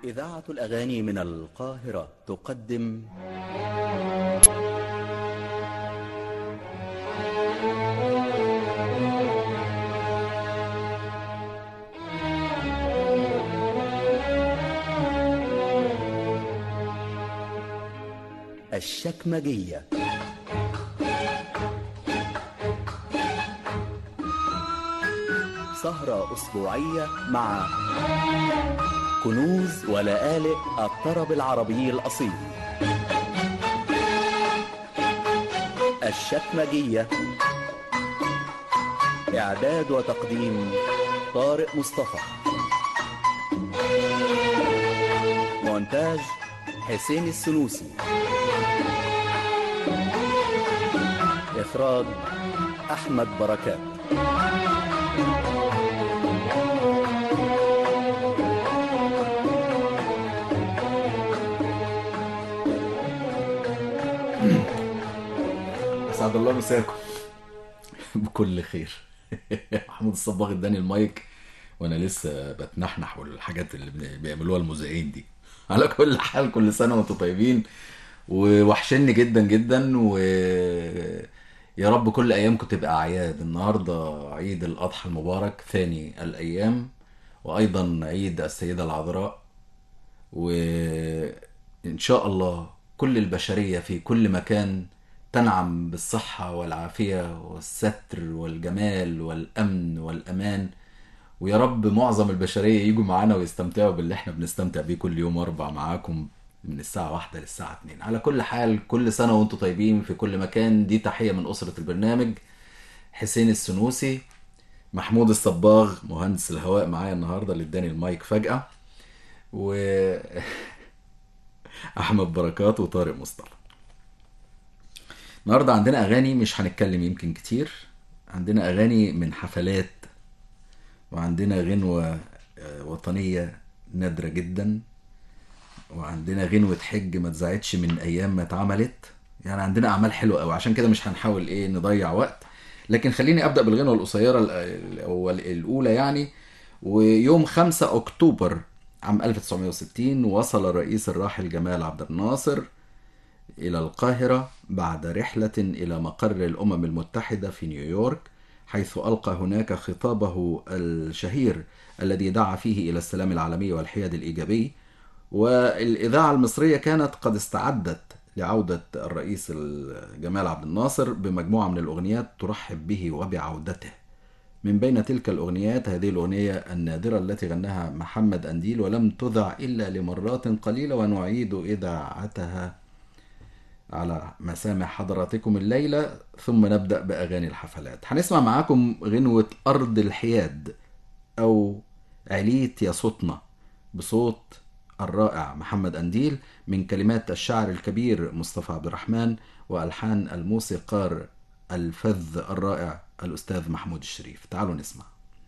إذاعة الأغاني من القاهرة تقدم الشكمجية سهرة أسبوعية مع كنوز ولآلئ الطرب العربي الأصيل الشكمجية إعداد وتقديم طارق مصطفى مونتاج حسين السنوسي إخراج أحمد بركات اسعد الله مساكم بكل خير محمود الصباغ اداني المايك وانا لسه بتنحنح والحاجات اللي بن- بيعملوها المذيعين دي على كل حال كل سنه وانتم طيبين ووحشني جدا جدا و يا رب كل ايامكم تبقى اعياد النهارده عيد الاضحى المبارك ثاني الايام وايضا عيد السيده العذراء وإن شاء الله كل البشرية في كل مكان تنعم بالصحة والعافية والستر والجمال والأمن والأمان ويا رب معظم البشرية يجوا معانا ويستمتعوا باللي احنا بنستمتع بيه كل يوم أربع معاكم من الساعة واحدة للساعة اتنين على كل حال كل سنة وانتم طيبين في كل مكان دي تحية من أسرة البرنامج حسين السنوسي محمود الصباغ مهندس الهواء معايا النهاردة اللي اداني المايك فجأة و احمد بركات وطارق مصطفى النهارده عندنا اغاني مش هنتكلم يمكن كتير عندنا اغاني من حفلات وعندنا غنوة آه، وطنية نادرة جدا وعندنا غنوة حج ما اتذاعتش من ايام ما اتعملت يعني عندنا اعمال حلوه قوي عشان كده مش هنحاول ايه نضيع وقت لكن خليني ابدا بالغنوه القصيره ال- الاول الاولى يعني ويوم 5 اكتوبر عام 1960 وصل الرئيس الراحل جمال عبد الناصر إلى القاهرة بعد رحلة إلى مقر الأمم المتحدة في نيويورك حيث ألقى هناك خطابه الشهير الذي دعا فيه إلى السلام العالمي والحياد الإيجابي والإذاعة المصرية كانت قد استعدت لعودة الرئيس جمال عبد الناصر بمجموعة من الأغنيات ترحب به وبعودته من بين تلك الأغنيات هذه الأغنية النادرة التي غناها محمد أنديل ولم تذع إلا لمرات قليلة ونعيد إذاعتها على مسامع حضراتكم الليلة ثم نبدأ بأغاني الحفلات هنسمع معاكم غنوة أرض الحياد أو عليت يا صوتنا بصوت الرائع محمد أنديل من كلمات الشاعر الكبير مصطفى عبد الرحمن وألحان الموسيقار الفذ الرائع الأستاذ محمود الشريف تعالوا نسمع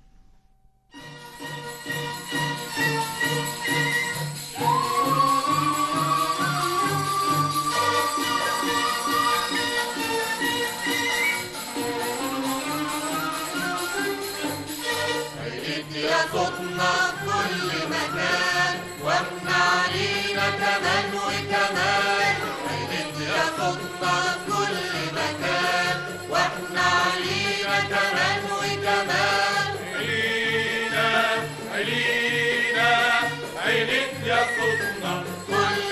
عيد يا صوتنا في كل مكان وامنع علينا كمان وكمان عيد يا صوتنا في كل مكان واحنا علينا كمان وكمان علينا علينا عيد يا صوتنا كل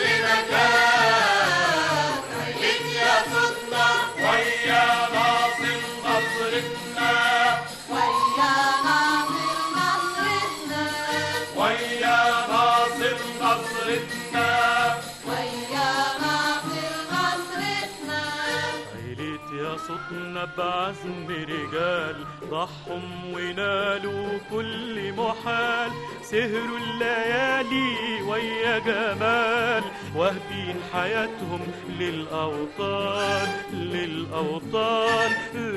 مكان عيد يا صوتنا ويا ناصر نصرتنا ويا ناصر نصرتنا ويا ناصر نصرتنا ويا ناصر نصرتنا عيلت يا صوتنا بعزم رجال ضحهم ونالوا كل محال سهروا الليالي ويا جمال واهبين حياتهم للأوطان للأوطان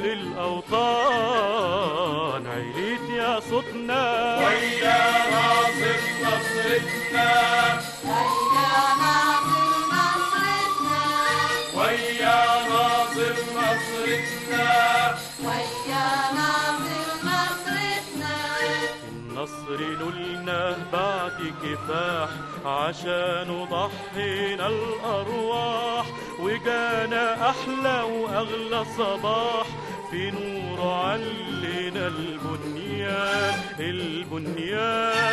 للأوطان عيلت يا صوتنا ويا ناصر نصرتنا ويا ناصر نصرتنا ويا ناصر نصرتنا ويا ناصر نصرتنا النصر نلنا بعد كفاح عشان ضحينا الأرواح وجانا أحلى وأغلى صباح في نور علينا البنيان البنيان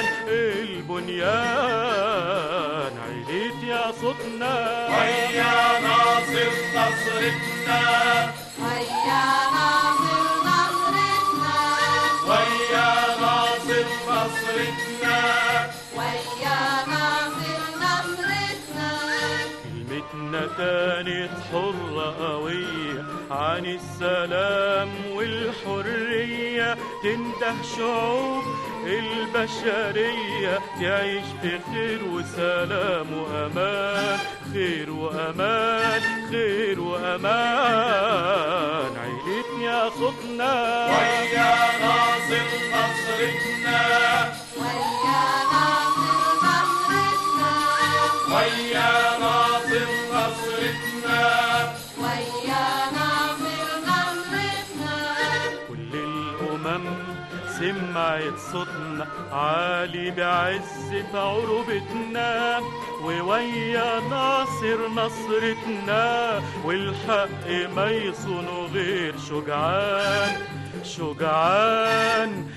البنيان عليت يا صوتنا ويا ناصر نصرتنا هيا ناصر نصرتنا ويا ناصر نصرتنا ويا ناصر نصرتنا كلمتنا كانت حرة قوية عن السلام والحرية تنده شعوب البشرية تعيش في خير وسلام وأمان خير وأمان خير وأمان عيلتني يا صوتنا ويا ناصر نصرتنا ويا ناصر نصرتنا ويا ناصر نصرتنا ويا ناصر نصرتنا كل الأمم سمعت صوتنا عالي بعزة عروبتنا وويا ناصر نصرتنا والحق ما يصونه غير شجعان شجعان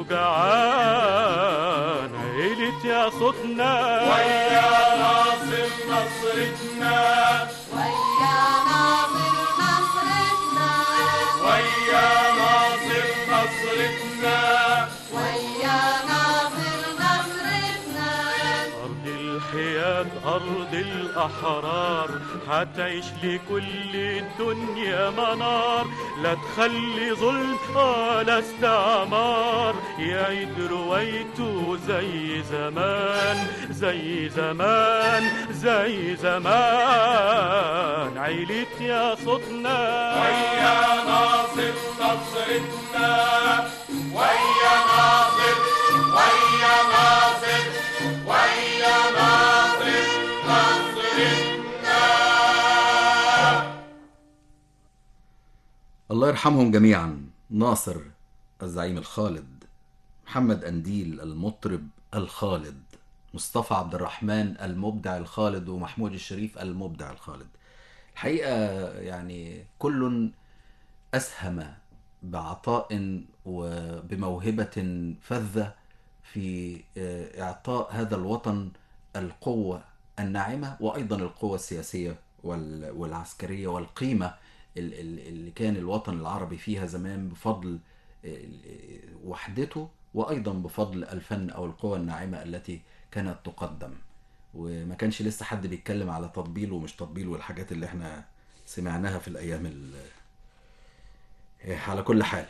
شجعان عيلة يا صوتنا ويا ناصر نصرتنا ويا ناصر نصرتنا ويا ناصر نصرتنا ويا ناصر نصرتنا أرض الحياة أرض الأحرار هتعيش لكل الدنيا منار لا تخلي ظلم ولا استعمار يعيد روايته زي زمان زي زمان زي زمان عيلت يا صوتنا ويا ناصر نصرتنا ويا ناصر ويا ناصر ويا ناصر نصرتنا الله يرحمهم جميعا ناصر الزعيم الخالد محمد أنديل المطرب الخالد مصطفى عبد الرحمن المبدع الخالد ومحمود الشريف المبدع الخالد الحقيقة يعني كل أسهم بعطاء وبموهبة فذة في آه، إعطاء هذا الوطن القوة الناعمة وأيضا القوة السياسية وال- والعسكرية والقيمة ال- ال- اللي كان الوطن العربي فيها زمان بفضل آه، وحدته وأيضا بفضل الفن أو القوة الناعمة التي كانت تقدم وما كانش لسه حد بيتكلم على تطبيل ومش تطبيل والحاجات اللي احنا سمعناها في الأيام ال- على كل حال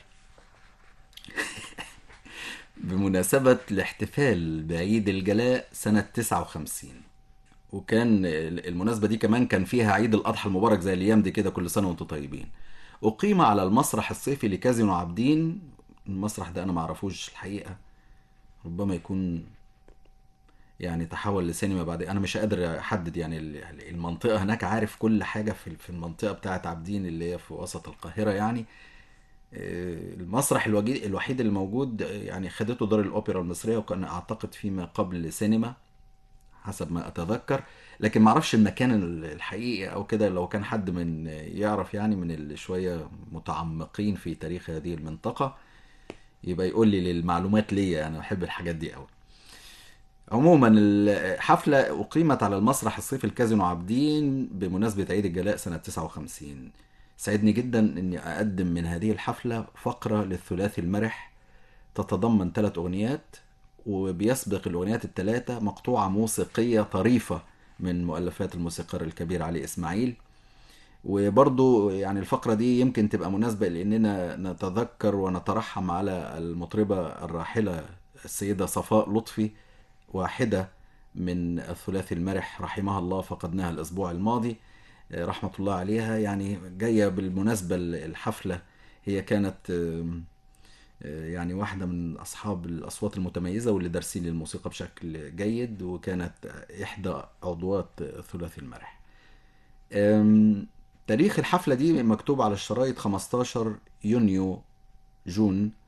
بمناسبة الاحتفال بعيد الجلاء سنة 59 وكان المناسبة دي كمان كان فيها عيد الأضحى المبارك زي الأيام دي كده كل سنة وأنتم طيبين أقيم على المسرح الصيفي لكازينو عابدين المسرح ده أنا معرفوش الحقيقة ربما يكون يعني تحول لسينما بعد انا مش قادر احدد يعني ال- المنطقه هناك عارف كل حاجه في في المنطقه بتاعه عابدين اللي هي في وسط القاهره يعني آه، المسرح الوجي- الوحيد اللي موجود آه، يعني خدته دار الاوبرا المصريه وكان اعتقد فيما قبل سينما حسب ما اتذكر لكن ما اعرفش المكان ال- الحقيقي او كده لو كان حد من يعرف يعني من اللي شويه متعمقين في تاريخ هذه المنطقه يبقى يقول لي للمعلومات ليا انا بحب الحاجات دي قوي عموما الحفلة أقيمت على المسرح الصيفي الكازينو عابدين بمناسبة عيد الجلاء سنة 59 سعدني جدا أني أقدم من هذه الحفلة فقرة للثلاثي المرح تتضمن ثلاث أغنيات وبيسبق الأغنيات الثلاثة مقطوعة موسيقية طريفة من مؤلفات الموسيقار الكبير علي إسماعيل وبرضو يعني الفقرة دي يمكن تبقى مناسبة لأننا نتذكر ونترحم على المطربة الراحلة السيدة صفاء لطفي واحدة من الثلاثي المرح رحمها الله فقدناها الأسبوع الماضي آه، رحمة الله عليها يعني جاية بالمناسبة الحفلة هي كانت آم، آه، يعني واحدة من أصحاب الأصوات المتميزة واللي دارسين الموسيقى بشكل جيد وكانت إحدى عضوات الثلاثي المرح أم، تاريخ الحفلة دي مكتوب على الشرايط 15 يونيو جون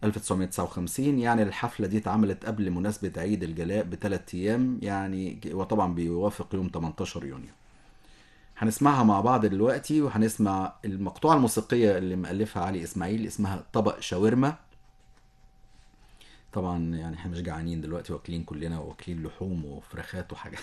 1959 يعني الحفلة دي اتعملت قبل مناسبة عيد الجلاء بثلاث أيام يعني وطبعا بيوافق يوم 18 يونيو هنسمعها مع بعض دلوقتي وهنسمع المقطوعة الموسيقية اللي مألفها علي إسماعيل اسمها طبق شاورما طبعا يعني احنا مش جعانين دلوقتي واكلين كلنا واكلين لحوم وفراخات وحاجات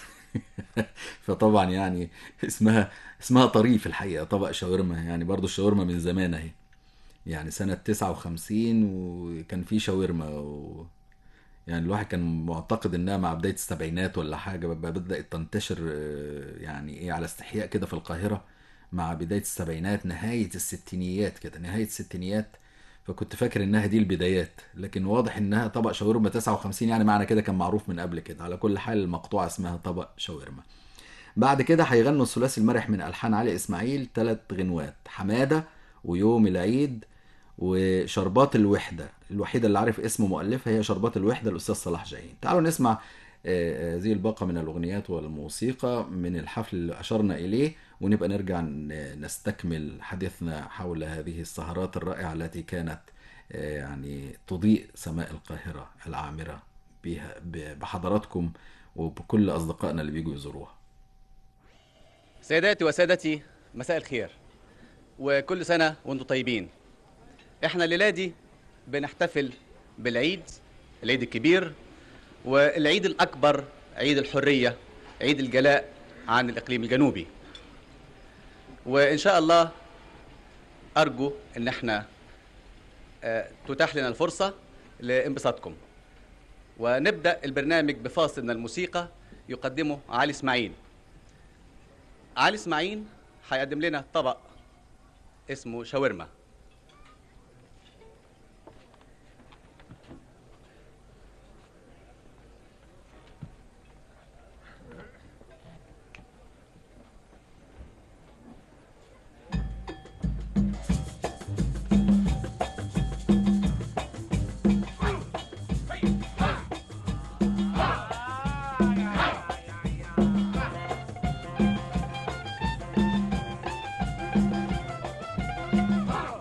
فطبعا يعني اسمها اسمها طريف الحقيقة طبق شاورما يعني برضو الشاورما من زمان اهي يعني سنة 59 وكان في شاورما و... يعني الواحد كان معتقد انها مع بداية السبعينات ولا حاجة بقى بدأت تنتشر آه، يعني ايه على استحياء كده في القاهرة مع بداية السبعينات نهاية الستينيات كده نهاية الستينيات فكنت فاكر انها دي البدايات لكن واضح انها طبق شاورما 59 يعني معنى كده كان معروف من قبل كده على كل حال المقطوعة اسمها طبق شاورما بعد كده هيغنوا الثلاثي المرح من الحان علي اسماعيل ثلاث غنوات حماده ويوم العيد وشربات الوحده الوحيده اللي عارف اسم مؤلفها هي شربات الوحده الاستاذ صلاح جاهين تعالوا نسمع آه، هذه الباقه من الاغنيات والموسيقى من الحفل اللي اشرنا اليه ونبقى نرجع ن- نستكمل حديثنا حول هذه السهرات الرائعه التي كانت آه، يعني تضيء سماء القاهره العامره بها ب- بحضراتكم وبكل اصدقائنا اللي بيجوا يزوروها سيداتي وسادتي مساء الخير وكل سنة وانتم طيبين احنا الليلة دي بنحتفل بالعيد العيد الكبير والعيد الأكبر عيد الحرية عيد الجلاء عن الإقليم الجنوبي وإن شاء الله أرجو إن احنا آه، تتاح لنا الفرصة لانبساطكم ونبدأ البرنامج بفاصل من الموسيقى يقدمه علي إسماعيل علي اسماعيل هيقدم لنا طبق اسمه شاورما Ah!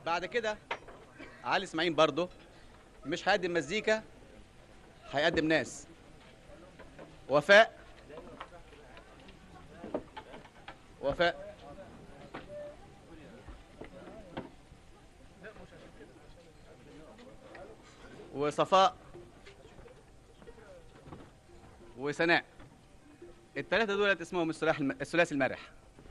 بعد كده علي اسماعيل برضه مش هيقدم مزيكا هيقدم ناس وفاء وفاء وصفاء وسناء الثلاثة دولت اسمهم الثلاثي الم- الثلاثي المرح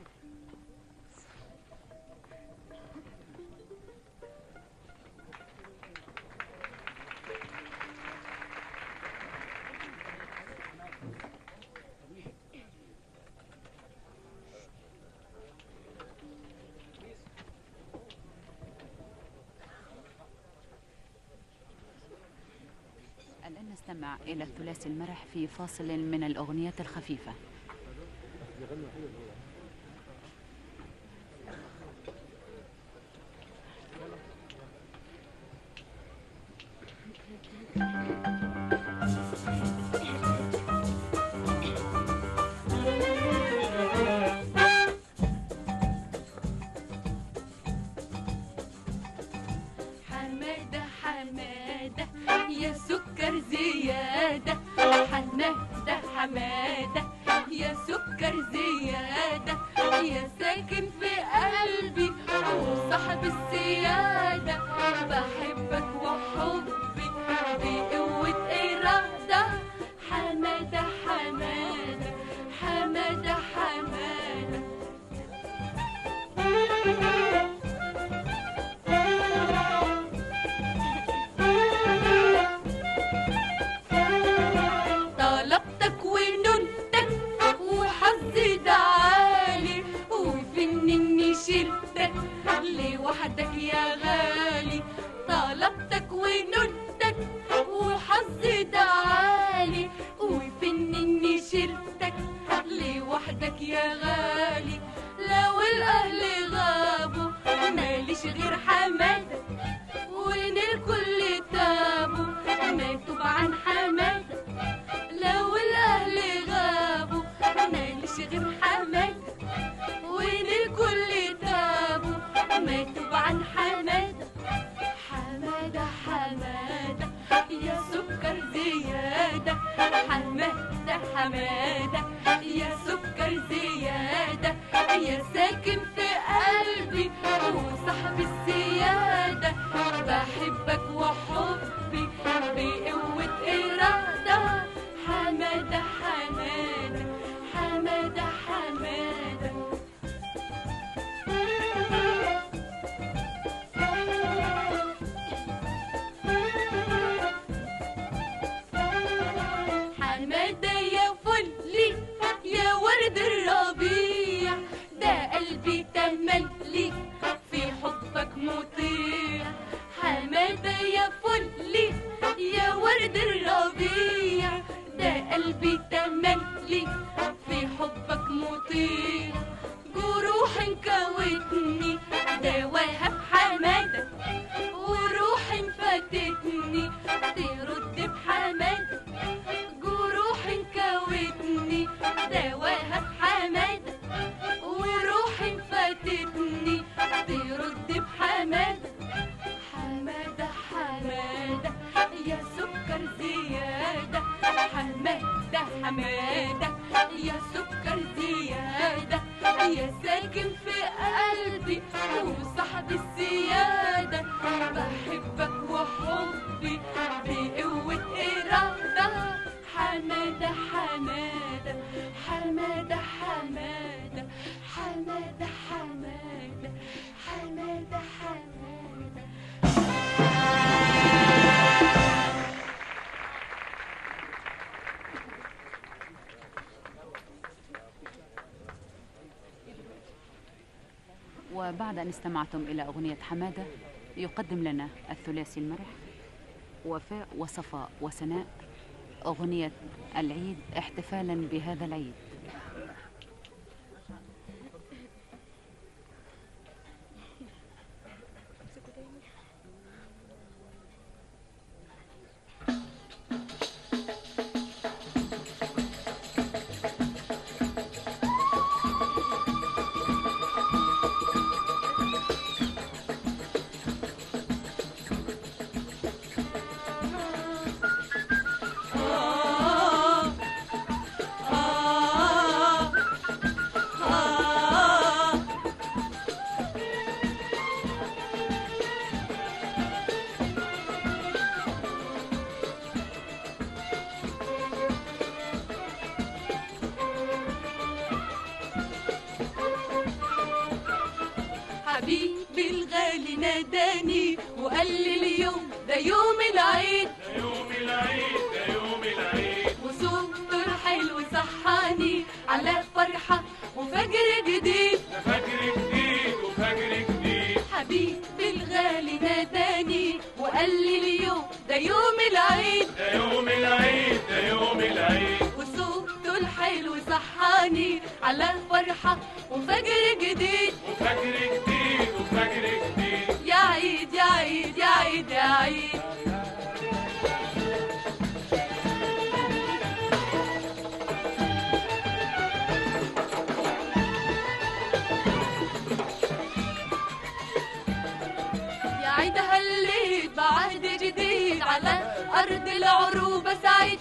الآن نستمع إلى الثلاثي المرح في فاصل من الأغنيات الخفيفة حمادة حمادة يا سكر زيادة حمادة حمادة يا سكر زيادة يا ساكن في قلبي وصاحب السيادة بحبك وحبي بقوة إرادة حمادة حمادة حمادة حمادة طلبتك ونلتك وحظي دعالي وفنني شلتك لوحدك يا غالي طلبتك ونلتك وحظي دعالي وفنني شلتك لوحدك يا غالي لو الاهل غابوا ماليش غير حمادك وين الكل تابوا مكتوب عن حمادة لو الأهل غابوا ماليش غير حمادة وين الكل تابوا مكتوب عن حمادة حمادة حمادة يا سكر زيادة حمادة حمادة يا سكر زيادة يا ساكن في قلبي وصاحب السيادة بحبك وحبي بقوة إرادة حمادة حمادة حمادة حمادة حمادة يا فلي يا ورد الربيع ده قلبي تملي في حبك مطيع حمادة يا فلي يا ورد الربيع ده قلبي تملي في حبك مطيع جروح كوتني دواها بحمادة وروح فاتتني ترد بحمادة جروح كوتني دواها بحمادة وروح فاتتني ترد بحمادة حمادة حمادة يا سكر زيادة حمادة حمادة يا سكر زيادة يا ساكن في قلبي وصاحب السيادة بحبك وحبي بقوة إرادة حمادة حمادة حمادة حمادة حمادة حمادة حمادة حمادة وبعد أن استمعتم إلى أغنية حمادة يقدم لنا الثلاثي المرح وفاء وصفاء وسناء أغنية العيد احتفالا بهذا العيد حبيبي الغالي ناداني وقال لي اليوم ده يوم العيد يوم العيد ده يوم العيد وصوته الحلو صحاني على فرحة وفجر جديد ده فجر جديد وفجر جديد حبيبي الغالي ناداني وقال لي اليوم ده يوم العيد ده يوم العيد ده يوم العيد وصوته الحلو صحاني على فرحة وفجر جديد وفجر جديد وفجر جديد يا عيد يا عيد يا عيد يا عيد يا عيد هليت بعهد جديد على أرض العروبة سعيد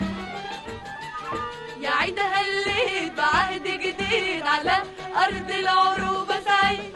يا عيد هليت بعهد جديد على أرض العروبة سعيد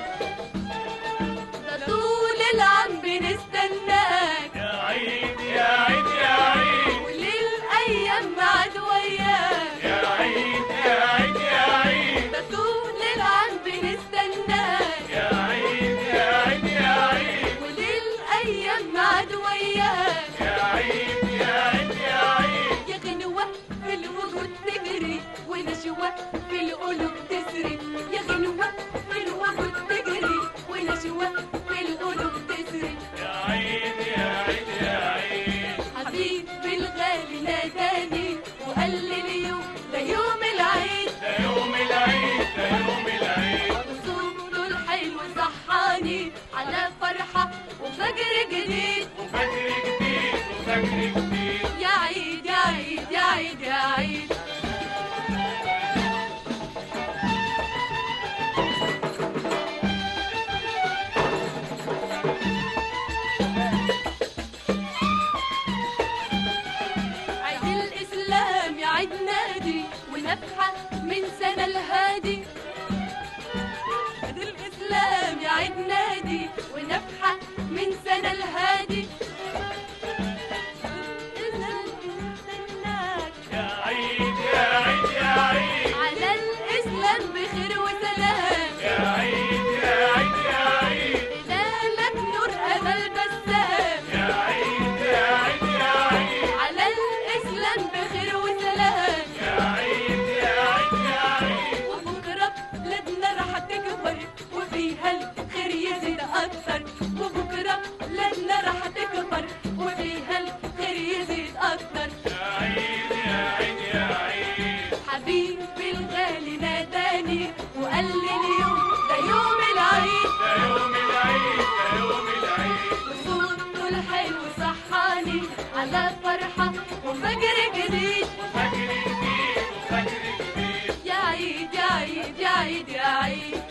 ده طول العام بنستناك يا عيد يا عيد يا عيد وللأيام معاد وياك يا عيد يا عيد يا عيد ده طول العام بنستناك يا عيد يا عيد يا عيد وللأيام معاد وياك يا عيد يا عيد يا عيد يا غنوة في الوجود تجري ونشوة في القلوب تسري يا غنوة في الوجود تجري ونشوة في القلوب تسري يا عيد يا عيد يا عيد حبيبي الغالي ناداني وقال لي اليوم ده يوم العيد ده يوم العيد ده يوم العيد وصوته الحلو صحاني على فرحة وفجر جديد وفجر جديد وفجر جديد يا عيد يا عيد يا عيد يا عيد عيد الإسلام يا عيد نادي ونفحة من سنة الهادي عيد الإسلام يا عيد نادي ونفحة من سنة الهادي استناك يا عيد يا عيد يا عيد على الإسلام بخير وسلام يا عيد يا عيد يا عيد هلالك نور أمل بسام يا عيد يا عيد يا عيد على الإسلام بخير وسلام يا عيد يا عيد يا عيد وبكرة بلادنا راح تكبر وفيها الخير يزيد أكتر وبكرة بلادنا راح تكبر وفيها الخير يزيد أكتر يا عيد يا عيد يا عيد حبيبي الغالي ناداني وقال لي اليوم ده يوم العيد ده يوم العيد ده يوم العيد وصوته الحلو صحاني على فرحة وفجر جديد وفجر جديد وفجر جديد يا عيد يا عيد يا عيد يا عيد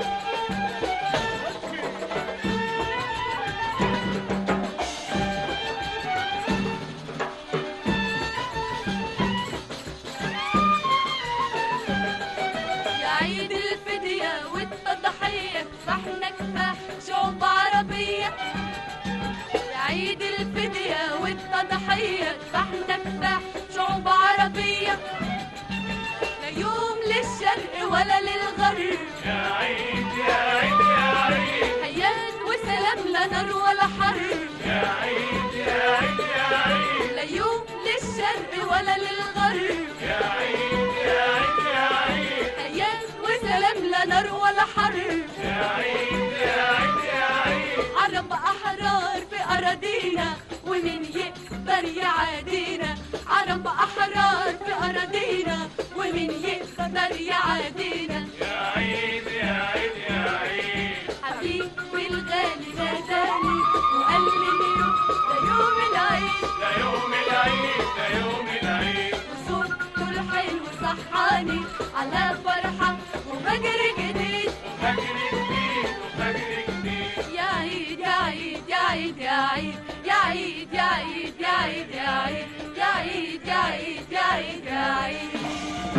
يا عيد الفدية والتضحية فاحنا كفاح شعوب عربية يا عيد الفدية والتضحية فاحنا كفاح شعوب عربية لا يوم للشرق ولا للغرب يا عيد يا عيد يا عيد حياة وسلام لا نار ولا حرب يا عيد يا عيد يا عيد لا يوم للشرق ولا للغرب يا عيد يا عيد يا عيد حياة وسلام لا نار ولا حرب يا عيد يا عيد يا عيد عرب أحرار في أراضينا ومين يقدر يعادينا عرب أحرار في أراضينا ومين يقدر يعادينا يا عيد يا عيد يا عيد حبيبي الغالي ناداني وقال لي اليوم ده يوم العيد ده يوم العيد ده يوم العيد وصوته الحلو صحاني على فرحة وفجر جديد وفجر جديد وفجر جديد يا عيد يا عيد يا عيد يا عيد يا عيد يا عيد يا عيد يا عيد يا عيد يا عيد يا عيد يا عيد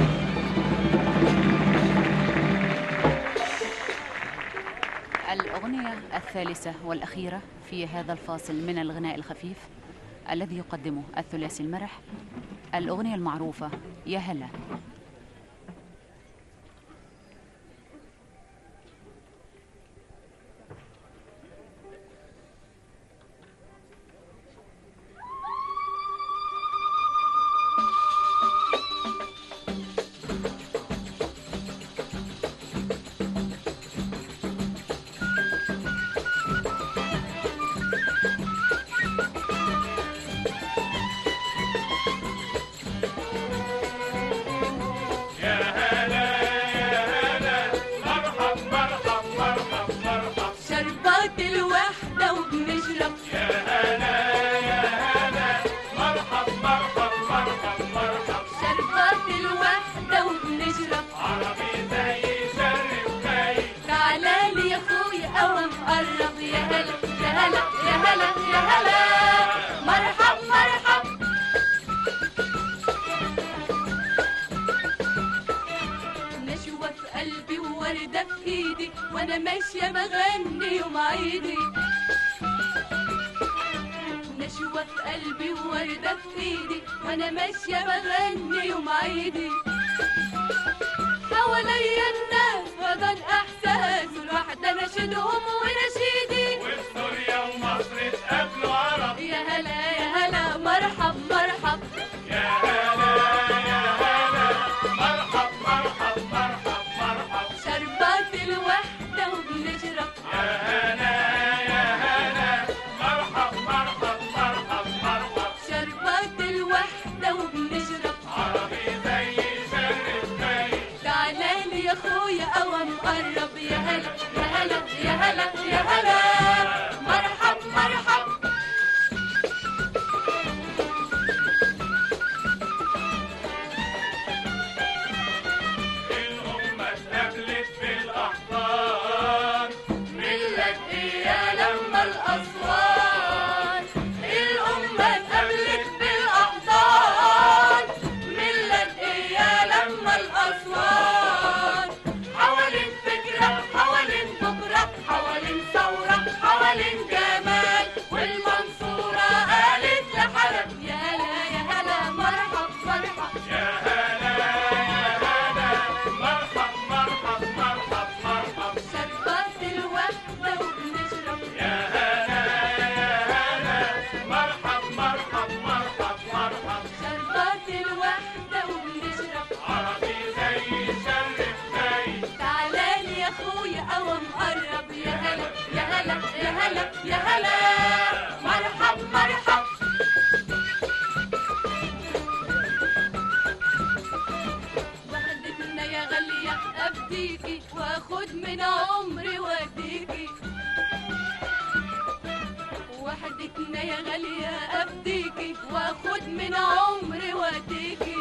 الأغنية الثالثة والأخيرة في هذا الفاصل من الغناء الخفيف الذي يقدمه الثلاثي المرح الأغنية المعروفة يا هلا شربات الوحدة وبنشرب يا هلا يا هلا مرحب مرحب مرحب مرحب شربات الوحدة وبنشرب عربي زي شرف جاي تعالى لي يا اخويا قوم قرب يا هلا يا هلا يا هلا يا هلا مرحب مرحب نشوة في قلبي ووردة في ايدي وانا ماشية بغني يوم عيدي نشوة في قلبي ووردة في ايدي وانا ماشية بغني يوم عيدي حواليا الناس فضل احساس الواحد نشدهم ونشيدي وفي سوريا ومصر اتقابلوا عرب يا هلا يا هلا مرحب مرحب يا هلا يا هلا مرحب مرحب مرحب مرحب شربات الوحدة وبنشرب يا هلا يا هلا مرحب مرحب مرحب مرحب شربات الوحدة وبنشرب عربي زي شرف جاي تعالى لي يا اخويا قوم قرب يا هلا يا هلا يا هلا يا هلا مرحب مرحب الأمة اتقابلت بالأحضان ملت يا لما الأسوار الأمة اتقابلت بالأحضان ملت يا لما الأسوار حوالين فكرة حوالين بكرة حوالين ثورة حوالين جمال والمنصورة قالت لحرب يا هلا يا هلا مرحب مرحب يا هلا يا هلا مرحب مرحب مرحب مرحب شربات الوحدة وبنشرب يا هلا يا هلا مرحب مرحب مرحب مرحب شربات الوحدة وبنشرب عربي زي شرف جاي تعالى لي يا اخويا قوم قرب يا هلا يا هلا يا هلا يا هلا مرحب مرحب وحدتنا يا غالية ابديكي واخد من عمري واديكي وحدتنا يا غالية ابديكي واخد من عمري واديكي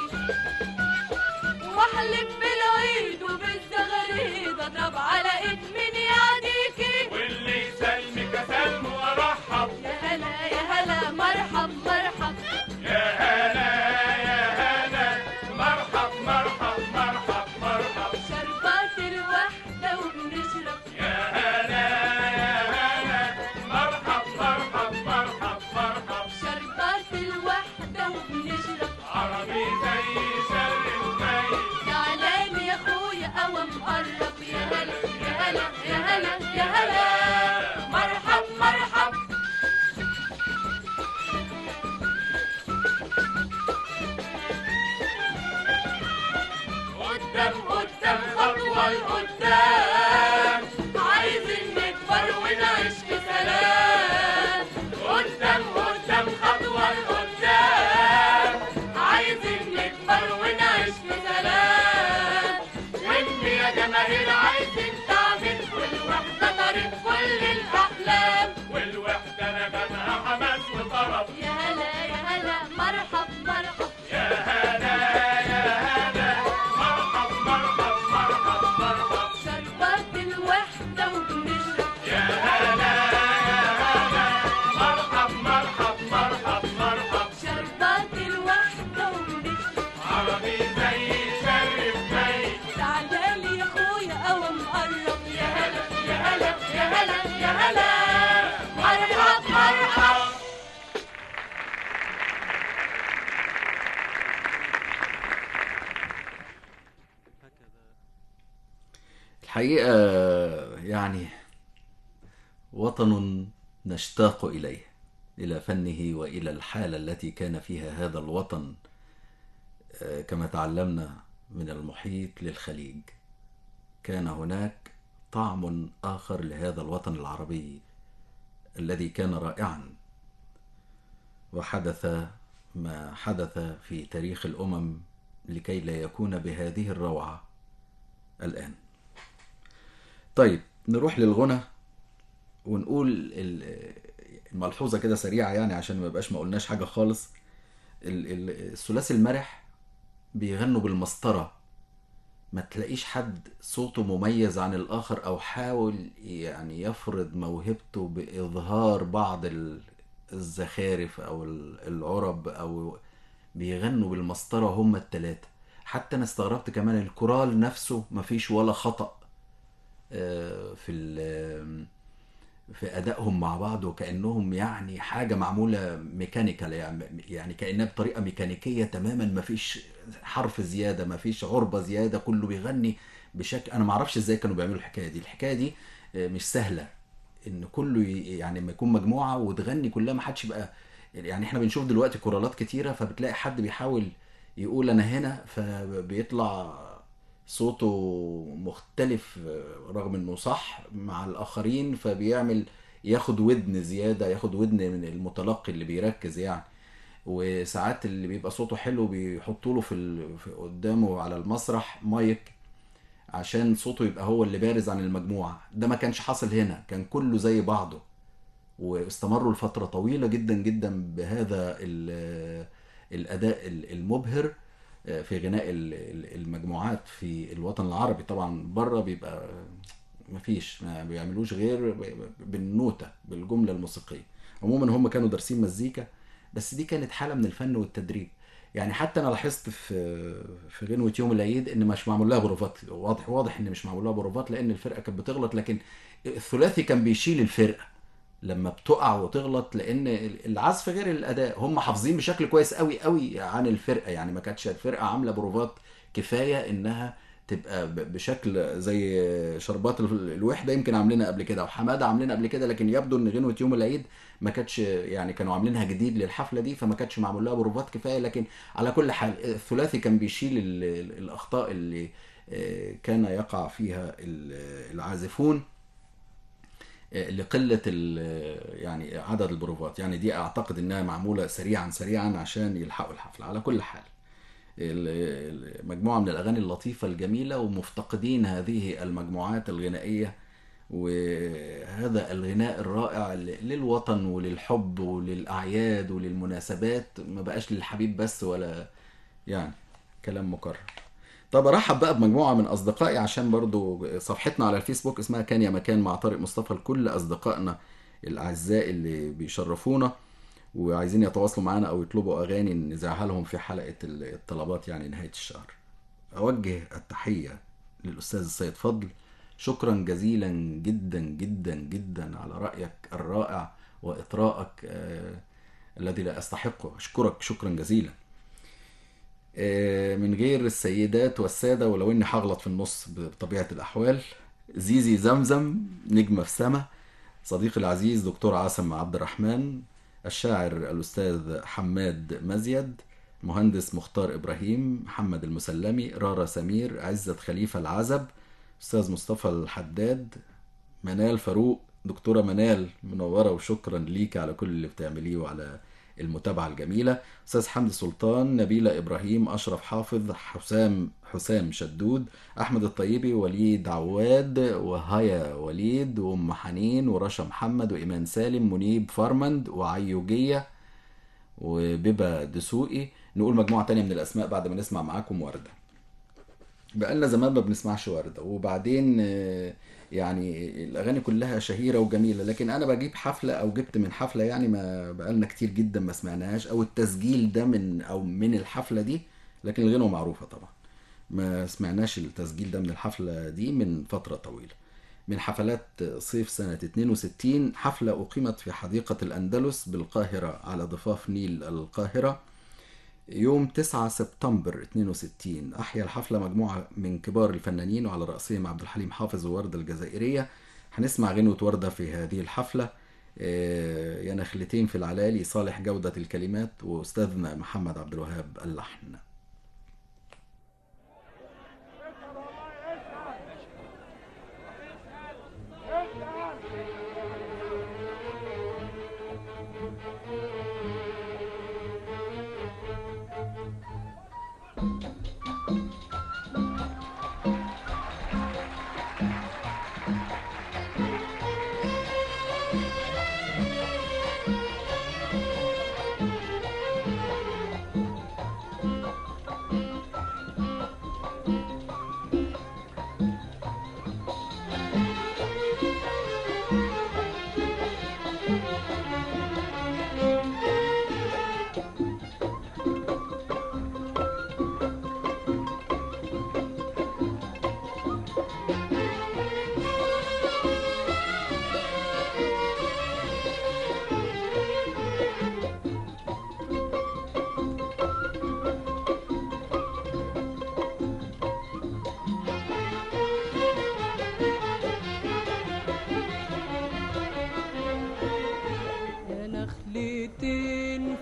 واحلف بالعيد وبالزغاريد اضرب على ايد من يعديكي واللي يسلمك اسلم وارحب يا هلا يا هلا مرحب مرحب يا هلا يا هلا مرحب مرحب مرحب مرحب شربات الوحدة وبنشرب يا هلا يا هلا مرحب مرحب مرحب مرحب شربات الوحدة وبنشرب عربي زي شرف جاي تعالى لي يا اخويا قوم قرب يا هلا يا هلا يا هلا يا هلا مرحب مرحب قدام قدام خطوة لقدام عايزين نكبر ونعيش في سلام قدام قدام خطوة لقدام عايزين نكبر ونعيش في سلام وانت يا جماهير عايزين تعمل والوحدة طريق كل الأحلام والوحدة نغمها حماس وطرب يا هلا يا هلا مرحب مرحب يا هلا يا هلا مرحب مرحب مرحب مرحب شربات الوحدة وبنشرب يا هلا يا هلا مرحب مرحب مرحب مرحب شربات الوحدة وبنشرب عربي زي شرف جاي تعالى لي يا اخويا قوم قرب يا هلا يا هلا يا هلا يا هلا مرحب مرحب الحقيقة يعني وطن نشتاق إليه إلى فنه وإلى الحالة التي كان فيها هذا الوطن آه، كما تعلمنا من المحيط للخليج كان هناك طعم آخر لهذا الوطن العربي الذي كان رائعا وحدث ما حدث في تاريخ الأمم لكي لا يكون بهذه الروعة الآن طيب نروح للغنى ونقول ال- الملحوظه كده سريعه يعني عشان ما يبقاش ما قلناش حاجه خالص ال- ال- الثلاثي المرح بيغنوا بالمسطره ما تلاقيش حد صوته مميز عن الآخر أو حاول يعني يفرض موهبته بإظهار بعض ال- الزخارف أو ال- العرب أو بيغنوا بالمسطرة هما التلاتة حتى أنا استغربت كمان الكورال نفسه مفيش ولا خطأ آه، في ال- في ادائهم مع بعض وكانهم يعني حاجه معموله ميكانيكال يعني يعني كانها بطريقه ميكانيكيه تماما ما فيش حرف زياده ما فيش عربه زياده كله بيغني بشكل انا ما اعرفش ازاي كانوا بيعملوا الحكايه دي الحكايه دي آه، مش سهله ان كله ي- يعني لما يكون مجموعه وتغني كلها ما حدش يبقى يعني احنا بنشوف دلوقتي كورالات كتيره فبتلاقي حد بيحاول يقول انا هنا فبيطلع صوته مختلف رغم انه صح مع الاخرين فبيعمل ياخد ودن زياده ياخد ودن من المتلقي اللي بيركز يعني وساعات اللي بيبقى صوته حلو بيحطوا له في, ال... في قدامه على المسرح مايك عشان صوته يبقى هو اللي بارز عن المجموعه ده ما كانش حاصل هنا كان كله زي بعضه واستمروا لفترة طويلة جدا جدا بهذا ال- الأداء ال- المبهر في غناء ال- ال- المجموعات في الوطن العربي طبعا بره بيبقى مفيش ما بيعملوش غير ب- بالنوتة بالجملة الموسيقية عموما هم كانوا دارسين مزيكا بس دي كانت حالة من الفن والتدريب يعني حتى انا لاحظت في في غنوة يوم العيد ان مش معمول لها بروفات واضح واضح ان مش معمول لها بروفات لان الفرقة كانت بتغلط لكن الثلاثي كان بيشيل الفرقة لما بتقع وتغلط لان العزف غير الاداء هم حافظين بشكل كويس قوي قوي عن الفرقه يعني ما كانتش الفرقه عامله بروفات كفايه انها تبقى ب- بشكل زي شربات ال- الوحده يمكن عاملينها قبل كده وحماده عاملينها قبل كده لكن يبدو ان غنوه يوم العيد ما كانتش يعني كانوا عاملينها جديد للحفله دي فما كانتش معمول لها بروفات كفايه لكن على كل حال الثلاثي كان بيشيل ال- ال- الاخطاء اللي آه، كان يقع فيها ال- العازفون لقله ال- يعني عدد البروفات يعني دي اعتقد انها معموله سريعا سريعا عشان يلحقوا الحفله على كل حال ال- ال- مجموعه من الاغاني اللطيفه الجميله ومفتقدين هذه المجموعات الغنائيه وهذا الغناء الرائع ل- للوطن وللحب وللاعياد وللمناسبات ما بقاش للحبيب بس ولا يعني كلام مكرر طب ارحب بقى بمجموعه من اصدقائي عشان برضو صفحتنا على الفيسبوك اسمها كان يا مكان مع طارق مصطفى لكل اصدقائنا الاعزاء اللي بيشرفونا وعايزين يتواصلوا معانا او يطلبوا اغاني نذاعها لهم في حلقه الطلبات يعني نهايه الشهر اوجه التحيه للاستاذ السيد فضل شكرا جزيلا جدا جدا جدا على رايك الرائع واطرائك آه الذي لا استحقه اشكرك شكرا جزيلا آه، من غير السيدات والسادة ولو اني هغلط في النص بطبيعة الأحوال زيزي زمزم نجمة في سما صديقي العزيز دكتور عاصم عبد الرحمن الشاعر الأستاذ حماد مزيد مهندس مختار إبراهيم محمد المسلمي رارا سمير عزت خليفة العزب أستاذ مصطفى الحداد منال فاروق دكتورة منال منورة وشكرا ليك على كل اللي بتعمليه وعلى المتابعة الجميلة أستاذ حمدي سلطان نبيلة إبراهيم أشرف حافظ حسام حسام شدود أحمد الطيبي وليد عواد وهيا وليد وأم حنين ورشا محمد وإيمان سالم منيب فرمند وعيوجية وبيبا دسوقي نقول مجموعة تانية من الأسماء بعد ما نسمع معاكم وردة بقالنا زمان ما بنسمعش وردة وبعدين آه، يعني الأغاني كلها شهيرة وجميلة لكن أنا بجيب حفلة أو جبت من حفلة يعني ما بقالنا كتير جدا ما سمعناهاش أو التسجيل ده من أو من الحفلة دي لكن الغنوة معروفة طبعا ما سمعناش التسجيل ده من الحفلة دي من فترة طويلة من حفلات صيف سنة 62 حفلة أقيمت في حديقة الأندلس بالقاهرة على ضفاف نيل القاهرة يوم 9 سبتمبر 62 أحيا الحفلة مجموعة من كبار الفنانين وعلى رأسهم عبد الحليم حافظ ووردة الجزائرية هنسمع غنوة وردة في هذه الحفلة آه، يا نخلتين في العلالي صالح جودة الكلمات وأستاذنا محمد عبد الوهاب اللحن يا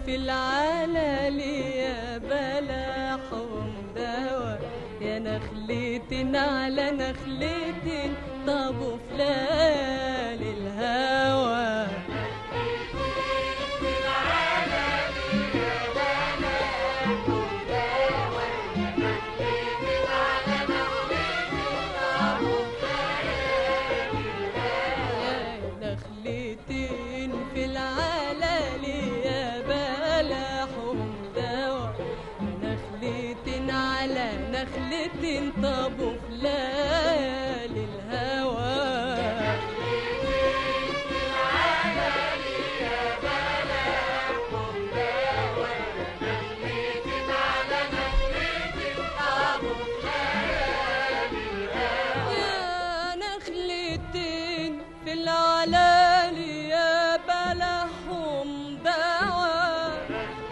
في العلل يا بلاحهم دوا يا نخلة على نخلة طابوا في ليالي الهوى يا نخلتين في العلل يا بلاحهم دوا نخلة على نخلة طابوا في ليالي الهوى يا نخلتين في العلال يا بلحهم دوا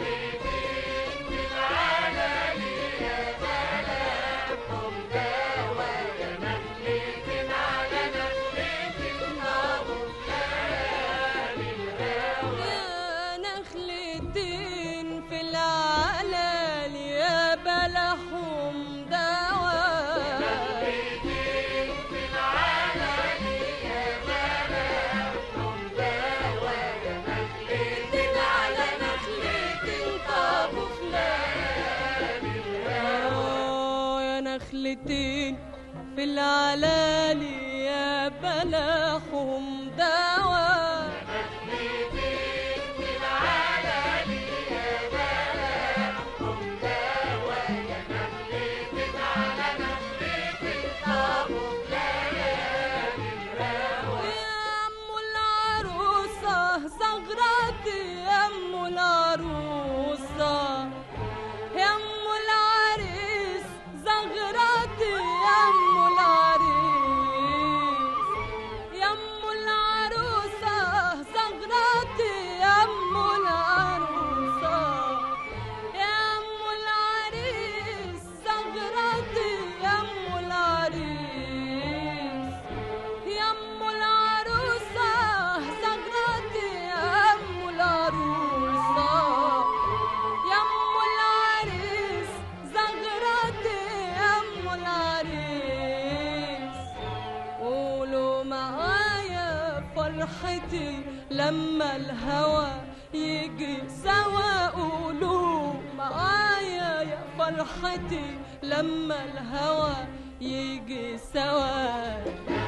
يا نخلتين في العلال يا بلحهم دوا نخلتين على نخلتين طابوا في ليالي الهوى. يا نخلتين في العلال يا بلاحهم دوا يا ام العروسه زغرتي يا ام العروسه يا ام العريس زغرتي يا ام العريس يا ام العروسه زغرتي يا ام العروسه يا ام العريس زغرتي يا ام العريس يا ام العروسة زغرتي يا ام العروسة يا ام العريس زغرتي يا ام العريس قولوا معايا فرحتي لما الهوى يجي سوا قولوا معايا يا فرحتي لما الهوى يجي سوا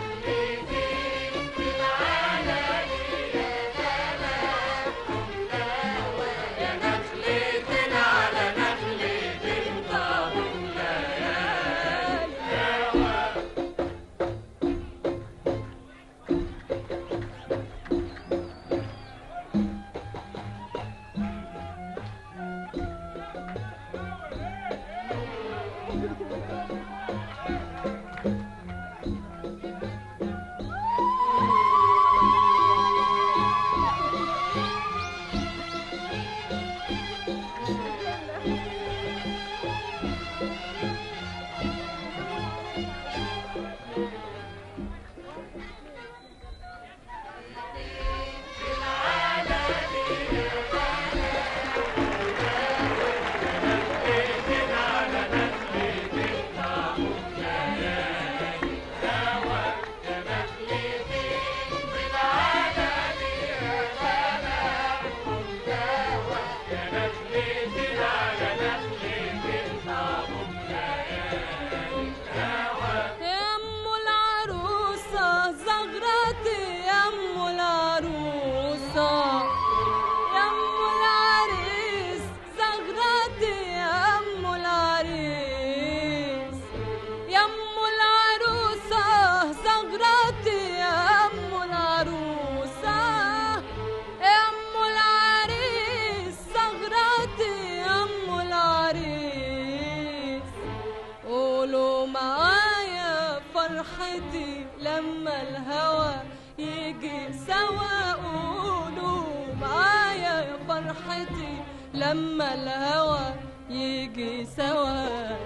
يا ام العروسة زغرتي يا ام العروسة يا ام العريس زغرتي يا ام العريس يا ام العروسة زغرتي يا ام العروسة يا ام العريس زغرتي يا ام العريس قولوا معايا فرحتي لما الهوى يجي سوا قولوا معايا يا فرحتي لما الهوى يجي سوا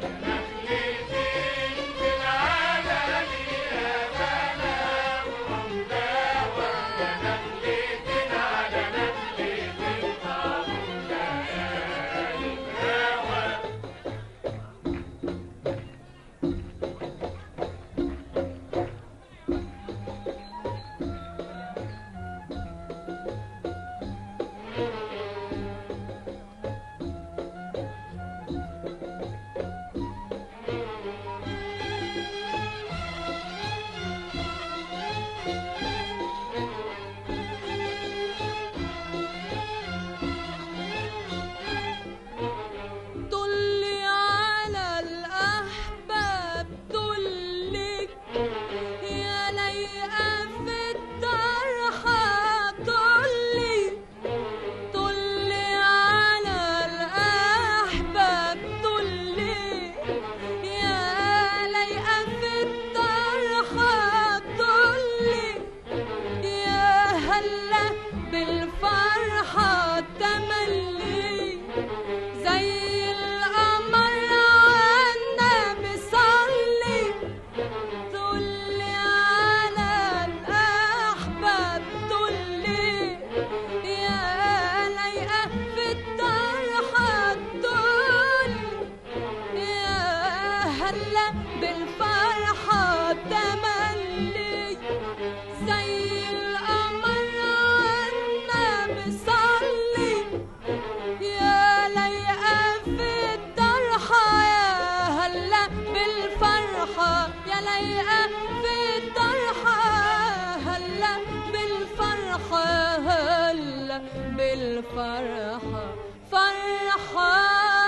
هلا بالفرحة فرحة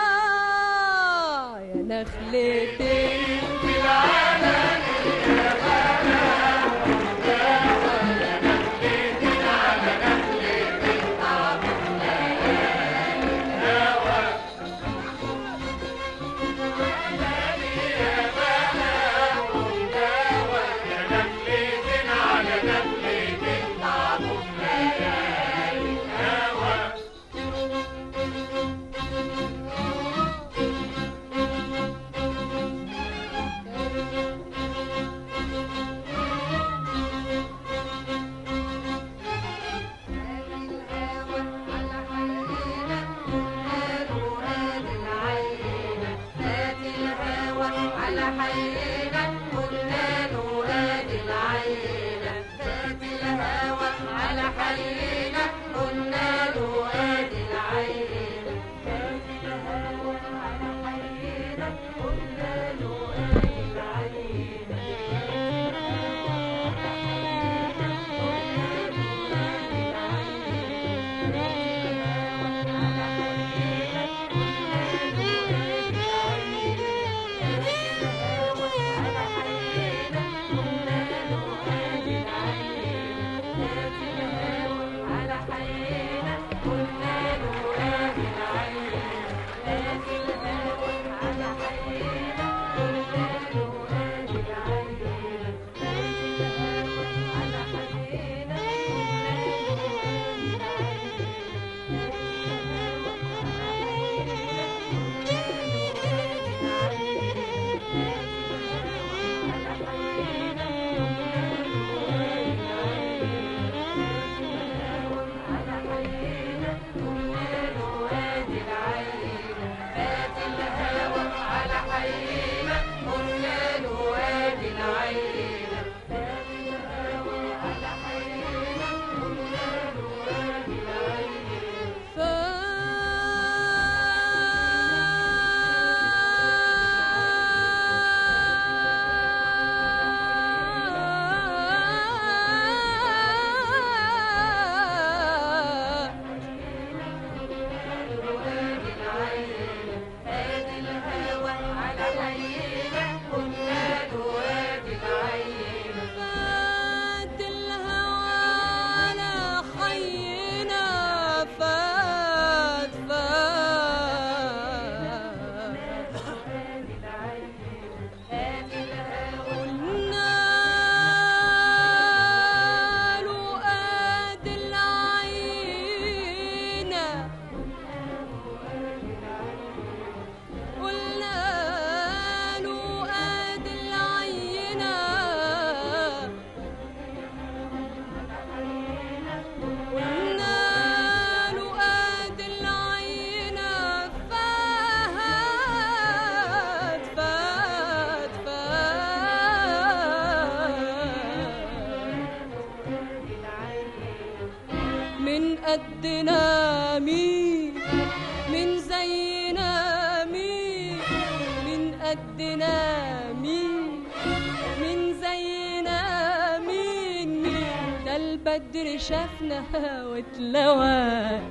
يا نخلتي فات الهوى على حينا فات فات قلنا له قاد العينة قلنا له قاد العينة قلنا له قاد العينة فات فات فات من قدنا مين من زينا مين من قدنا مين من زينا مين مين ده البدر شافنا واتلوى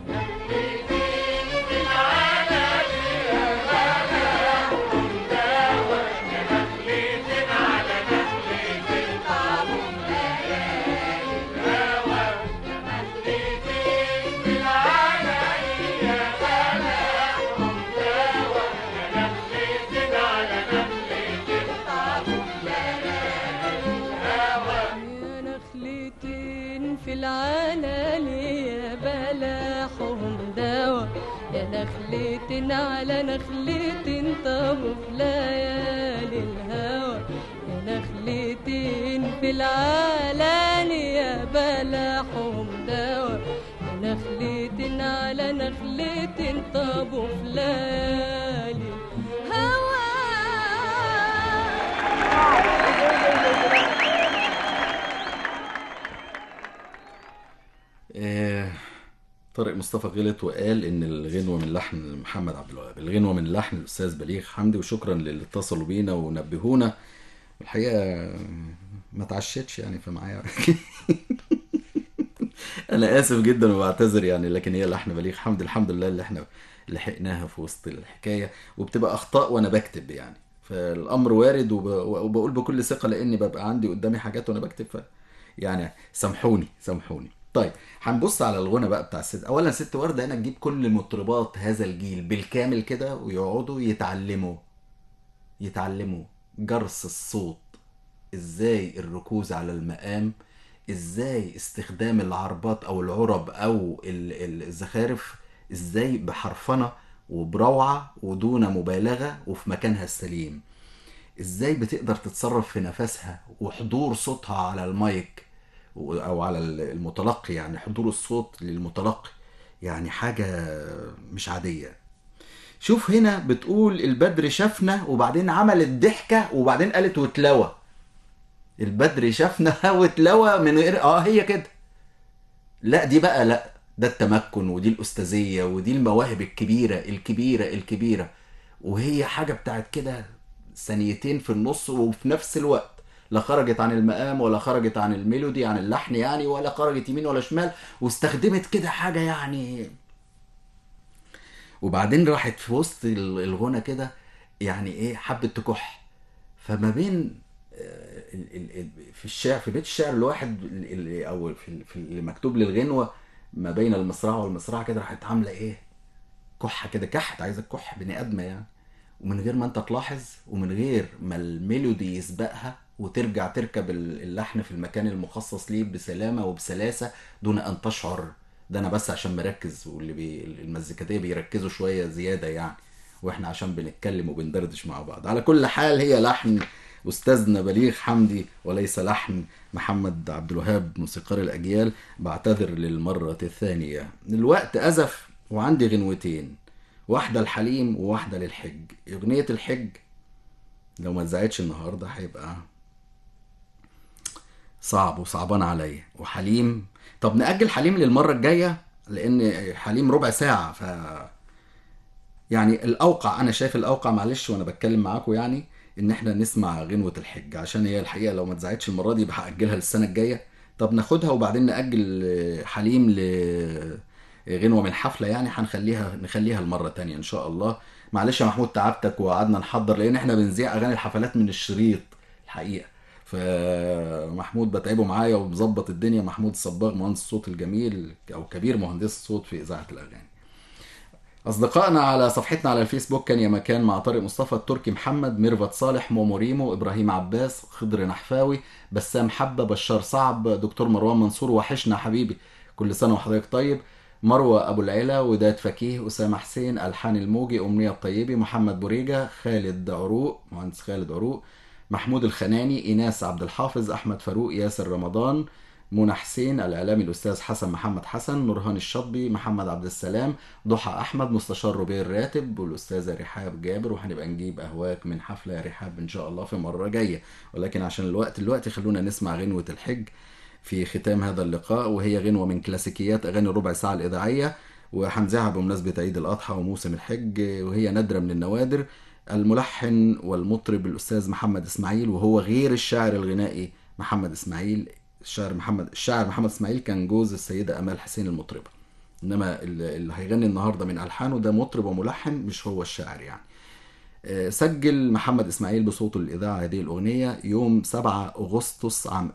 يا نخلتين في العلالي يا بلاحهم دوا يا نخلتين على نخلتين طابوا في ليالي الهوى يا نخلتين في العلالي يا بلاحهم دوا يا نخلتين على نخلتين طابوا في ليالي الهوى آه، طارق مصطفى غلط وقال ان الغنوه من لحن محمد عبد الوهاب الغنوه من لحن الاستاذ بليغ حمدي وشكرا للي اتصلوا بينا ونبهونا الحقيقه ما تعشتش يعني فمعايا انا اسف جدا وبعتذر يعني لكن هي لحن بليغ حمد الحمد لله اللي احنا لحقناها في وسط الحكايه وبتبقى اخطاء وانا بكتب يعني فالامر وارد وب... وبقول بكل ثقه لاني ببقى عندي قدامي حاجات وانا بكتب ف يعني سامحوني سامحوني طيب هنبص على الغنى بقى بتاع الست اولا ست ورده هنا تجيب كل مطربات هذا الجيل بالكامل كده ويقعدوا يتعلموا يتعلموا جرس الصوت ازاي الركوز على المقام ازاي استخدام العربات او العرب او ال- ال- الزخارف ازاي بحرفنه وبروعه ودون مبالغه وفي مكانها السليم ازاي بتقدر تتصرف في نفسها وحضور صوتها على المايك و- او على ال- المتلقي يعني حضور الصوت للمتلقي يعني حاجه مش عاديه شوف هنا بتقول البدر شافنا وبعدين عملت ضحكه وبعدين قالت واتلوى البدر شافنا واتلوى من غير اه هي كده لا دي بقى لا ده التمكن ودي الأستاذية ودي المواهب الكبيرة الكبيرة الكبيرة وهي حاجة بتاعت كده ثانيتين في النص وفي نفس الوقت لا خرجت عن المقام ولا خرجت عن الميلودي عن اللحن يعني ولا خرجت يمين ولا شمال واستخدمت كده حاجة يعني وبعدين راحت في وسط ال- الغنى كده يعني ايه حبت تكح فما بين آه، ال- ال- ال- في الشعر في بيت الشعر الواحد ال- ال- او في ال- في اللي مكتوب للغنوه ما بين المصرعه والمصرعه كده راحت عامله ايه كحه كده كحت عايزه تكح بني ادمه يعني ومن غير ما انت تلاحظ ومن غير ما الميلودي يسبقها وترجع تركب ال- اللحن في المكان المخصص ليه بسلامه وبسلاسه دون ان تشعر ده انا بس عشان مركز واللي بي المزيكاتيه بيركزوا شويه زياده يعني واحنا عشان بنتكلم وبندردش مع بعض على كل حال هي لحن استاذنا بليغ حمدي وليس لحن محمد عبد الوهاب موسيقار الاجيال بعتذر للمره الثانيه الوقت ازف وعندي غنوتين واحده الحليم وواحده للحج اغنيه الحج لو ما اتذاعتش النهارده هيبقى صعب وصعبان عليا وحليم طب نأجل حليم للمرة الجاية لأن حليم ربع ساعة ف يعني الأوقع أنا شايف الأوقع معلش وأنا بتكلم معاكم يعني إن إحنا نسمع غنوة الحج عشان هي الحقيقة لو ما اتذاعتش المرة دي يبقى هأجلها للسنة الجاية طب ناخدها وبعدين نأجل حليم لغنوة من حفلة يعني هنخليها نخليها المرة تانية إن شاء الله معلش يا محمود تعبتك وقعدنا نحضر لأن إحنا بنذيع أغاني الحفلات من الشريط الحقيقة فمحمود بتعبه معايا ومظبط الدنيا محمود الصباغ مهندس الصوت الجميل او كبير مهندس الصوت في اذاعه الاغاني اصدقائنا على صفحتنا على الفيسبوك كان يا مكان مع طارق مصطفى التركي محمد ميرفت صالح مومو ريمو ابراهيم عباس خضر نحفاوي بسام حبه بشار صعب دكتور مروان منصور وحشنا حبيبي كل سنه وحضرتك طيب مروه ابو العلا وداد فكيه اسامه حسين الحان الموجي امنيه الطيبي محمد بوريجه خالد عروق مهندس خالد عروق محمود الخناني ايناس عبد الحافظ احمد فاروق ياسر رمضان منى حسين الاعلامي الاستاذ حسن محمد حسن نورهان الشطبي محمد عبد السلام ضحى احمد مستشار روبير راتب والاستاذه رحاب جابر وهنبقى نجيب اهواك من حفله يا رحاب ان شاء الله في مره جايه ولكن عشان الوقت دلوقتي خلونا نسمع غنوه الحج في ختام هذا اللقاء وهي غنوه من كلاسيكيات اغاني الربع ساعه الاذاعيه وهنذاعها بمناسبه عيد الاضحى وموسم الحج وهي نادره من النوادر الملحن والمطرب الاستاذ محمد اسماعيل وهو غير الشاعر الغنائي محمد اسماعيل الشاعر محمد الشاعر محمد اسماعيل كان جوز السيده امال حسين المطربه انما اللي اللي هيغني النهارده من الحانه ده مطرب وملحن مش هو الشاعر يعني آه، سجل محمد اسماعيل بصوته الاذاعه هذه الاغنيه يوم 7 اغسطس عام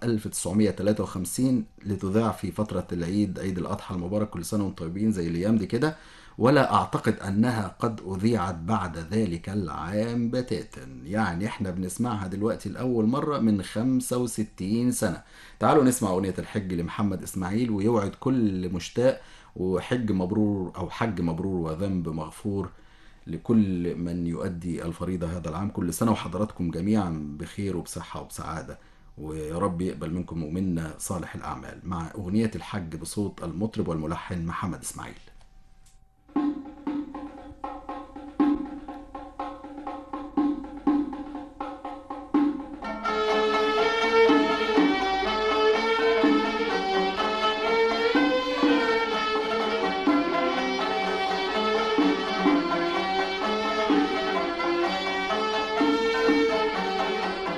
1953 لتذاع في فتره العيد عيد الاضحى المبارك كل سنه وانتم طيبين زي الايام دي كده ولا اعتقد انها قد اذيعت بعد ذلك العام بتاتا يعني احنا بنسمعها دلوقتي لاول مره من 65 سنه تعالوا نسمع اغنيه الحج لمحمد اسماعيل ويوعد كل مشتاق وحج مبرور او حج مبرور وذنب مغفور لكل من يؤدي الفريضة هذا العام كل سنة وحضراتكم جميعا بخير وبصحة وبسعادة ويا رب يقبل منكم ومنا صالح الأعمال مع أغنية الحج بصوت المطرب والملحن محمد إسماعيل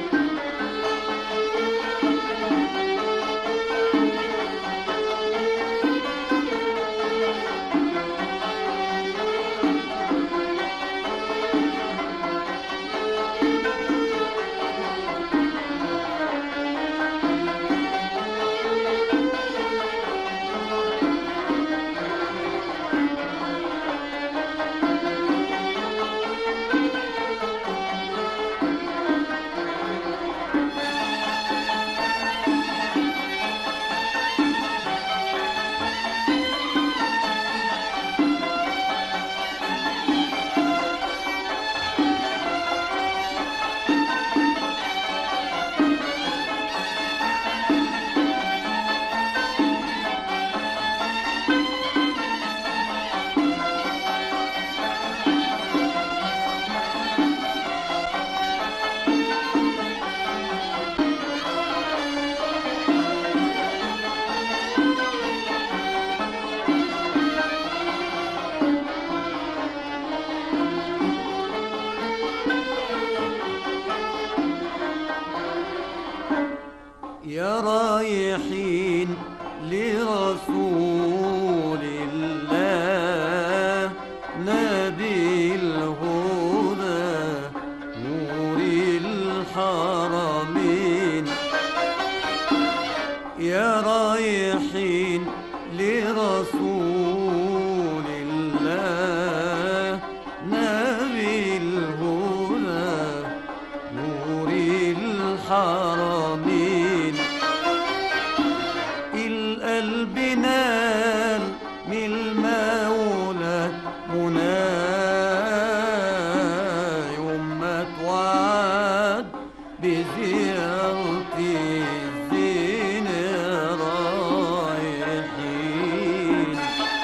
Thank رسول الله نبي الهدى نور الحرمين القلب نال من المولى منى يوم ما توعد بزيارة الزين رايحين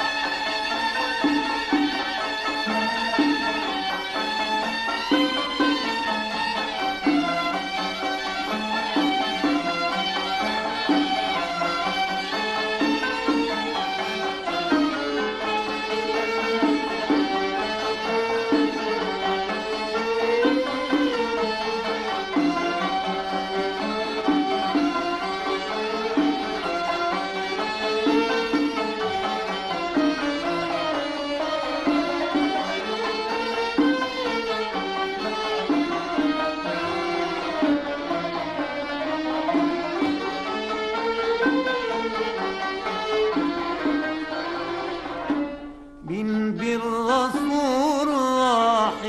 من بالرسول راح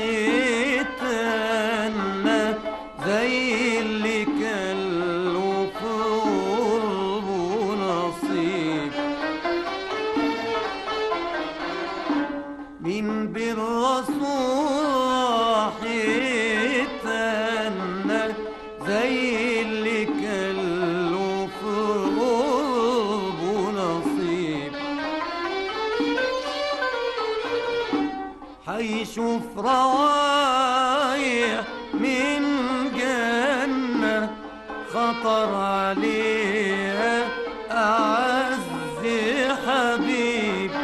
يتنى زي اللي كان له في قربه نصيب من بالرسول راح يتنى زي اللي كان له في قربه نصيب حيشوف روايح من جنة خطر عليها أعز حبيب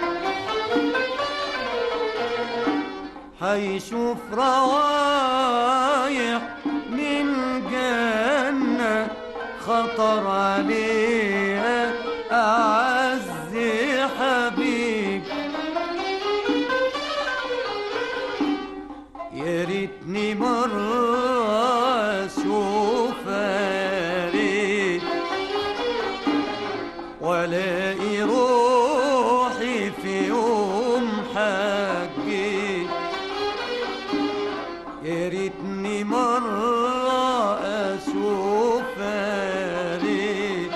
حيشوف روايح من جنة خطر عليها أعز حبيب يا ريتني مرة أشوفها ريت والاقي روحي في يوم حجيت يا ريتني مرة أشوفها ريت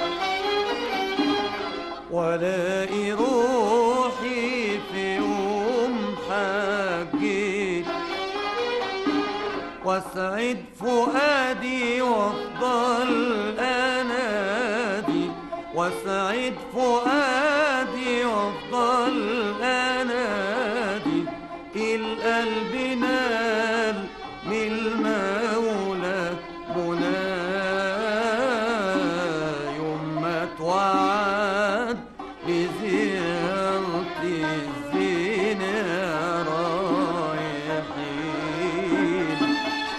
والاقي روحي في يوم حجيت واسعد فؤادي وافضل انادي واسعد فؤادي وافضل انادي القلب نال من المولى منى يوم ما توعد بزيارة الزين رايحين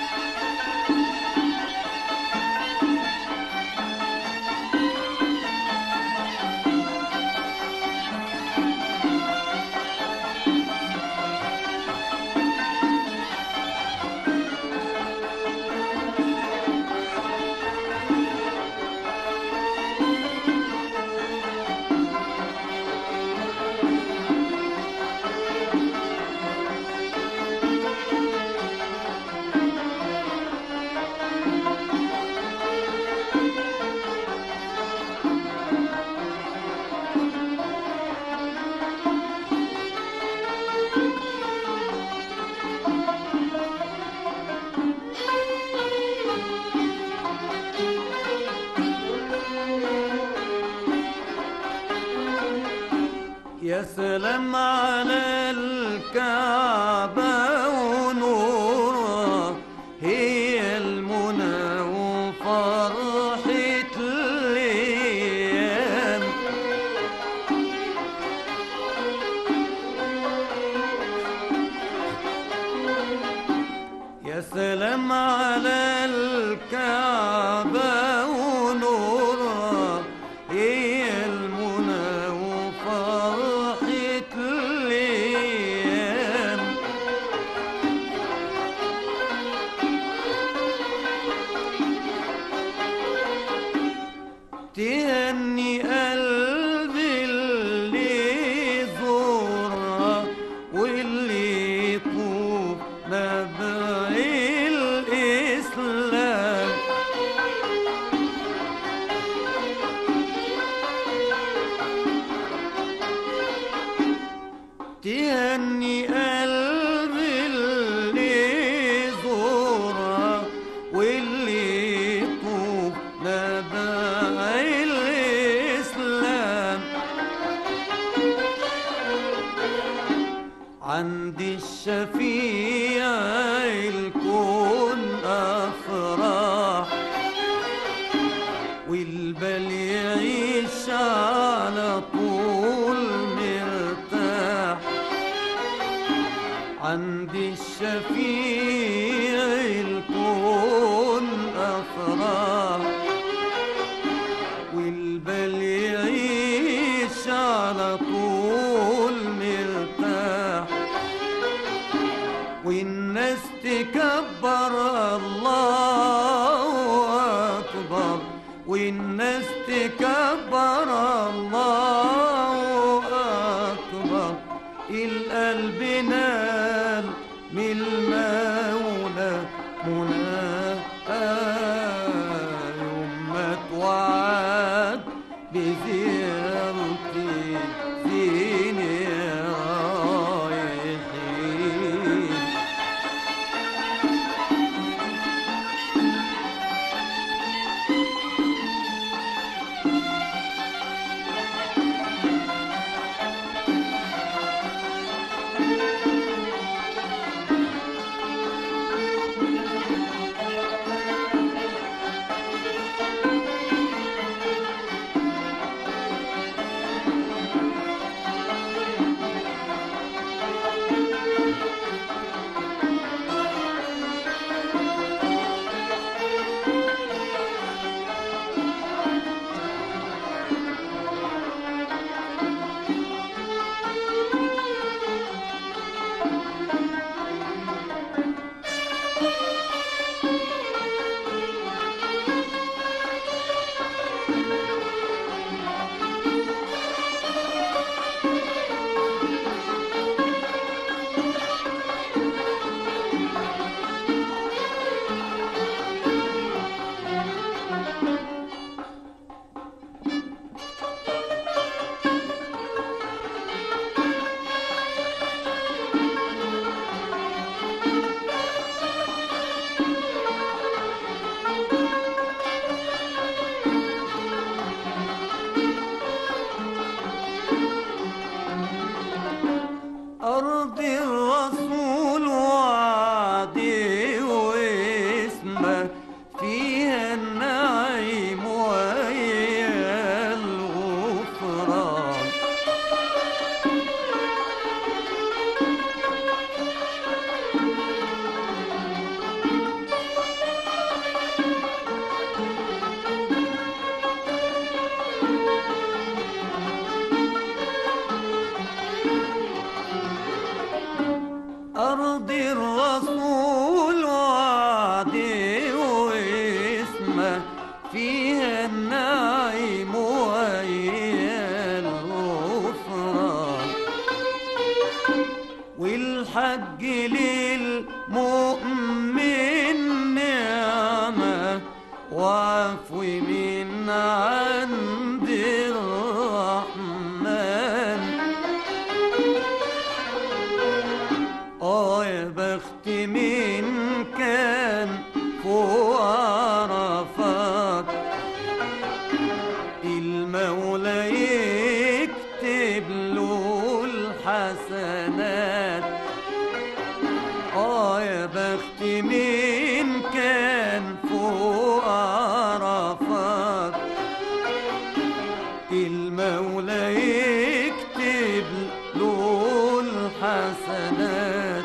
يا سلام على الكعبة ونورها هي المنى وفرحة الأيام يا سلام على الكعبة ونورها هي المنى وفرحة الأيام تهني قلبي اللي زورها واللي يطوف نبع الإسلام عندي الشفيع الكون أفراح والبال يعيش على طول مرتاح عندي الشفيع الكون أفراح والبال يعيش على طول مرتاح والناس تكبر الله أكبر والناس تكبر الله أكبر القلب نال من المولى مناه يوم ما توعد بزيارتي زين رايحين أرض الرسول وعدي واسمه فيها النعيم ويا الغفران أرض الرسول وعدي واسمه فيها النعيم ويا الغفران والحج للمؤمن نعمة وعفو من عند الرحمن اه يا بخت من كان فوق عرفات المولى يكتب له الحسنات اه يا بخت من كان فوق عرفات المولى يكتب له الحسنات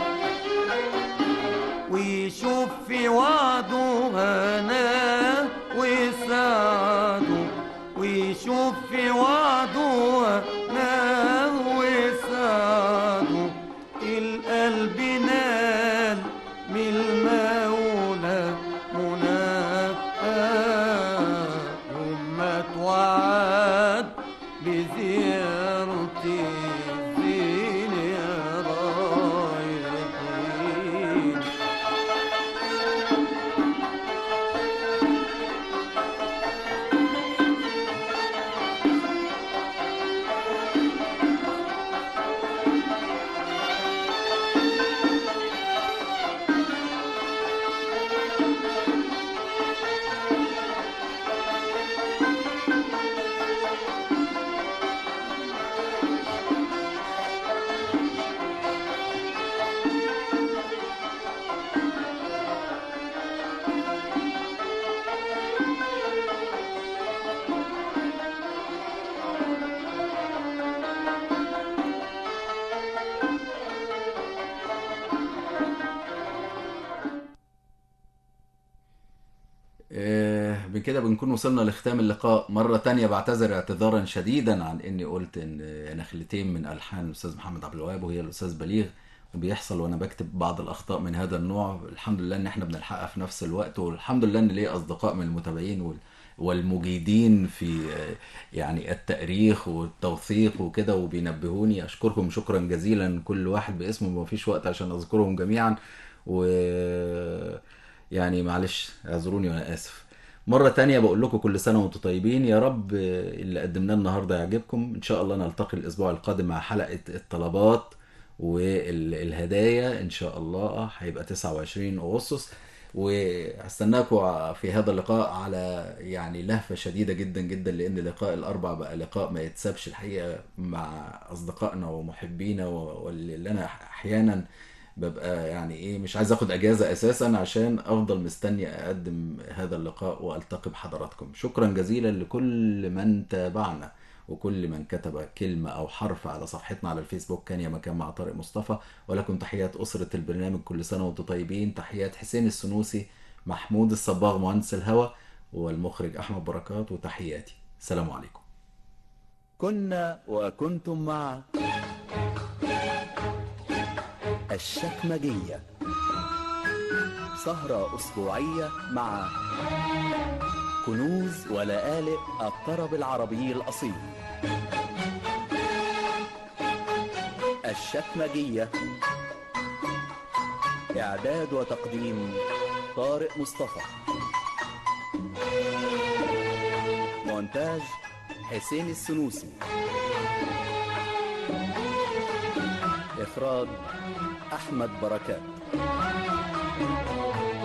ويشوف في وعده هنا وسعده ويشوف في وعده هنا وسعده كده بنكون وصلنا لختام اللقاء مرة تانية بعتذر اعتذارا شديدا عن اني قلت ان نخلتين من الحان الاستاذ محمد عبد الوهاب وهي الاستاذ بليغ وبيحصل وانا بكتب بعض الاخطاء من هذا النوع الحمد لله ان احنا بنلحقها في نفس الوقت والحمد لله ان ليا اصدقاء من المتابعين وال والمجيدين في آه، يعني التأريخ والتوثيق وكده وبينبهوني أشكركم شكرا جزيلا كل واحد باسمه ما فيش وقت عشان أذكرهم جميعا و يعني معلش اعذروني وأنا آسف مرة تانية بقول لكم كل سنة وانتم طيبين يا رب اللي قدمناه النهاردة يعجبكم إن شاء الله نلتقي الأسبوع القادم مع حلقة الطلبات والهدايا إن شاء الله هيبقى 29 أغسطس وهستناكم في هذا اللقاء على يعني لهفة شديدة جدا جدا لأن لقاء الأربع بقى لقاء ما يتسابش الحقيقة مع أصدقائنا ومحبينا واللي أنا أحيانا ببقى يعني ايه مش عايز اخد اجازه اساسا عشان افضل مستني اقدم هذا اللقاء والتقي بحضراتكم شكرا جزيلا لكل من تابعنا وكل من كتب كلمة أو حرف على صفحتنا على الفيسبوك كان يا مكان مع طارق مصطفى ولكم تحيات أسرة البرنامج كل سنة وأنتم طيبين تحيات حسين السنوسي محمود الصباغ مهندس الهوى والمخرج أحمد بركات وتحياتي السلام عليكم كنا وكنتم مع الشكمجية سهرة أسبوعية مع كنوز ولآلئ الطرب العربي الأصيل الشكمجية إعداد وتقديم طارق مصطفى مونتاج حسين السنوسي إخراج أحمد بركات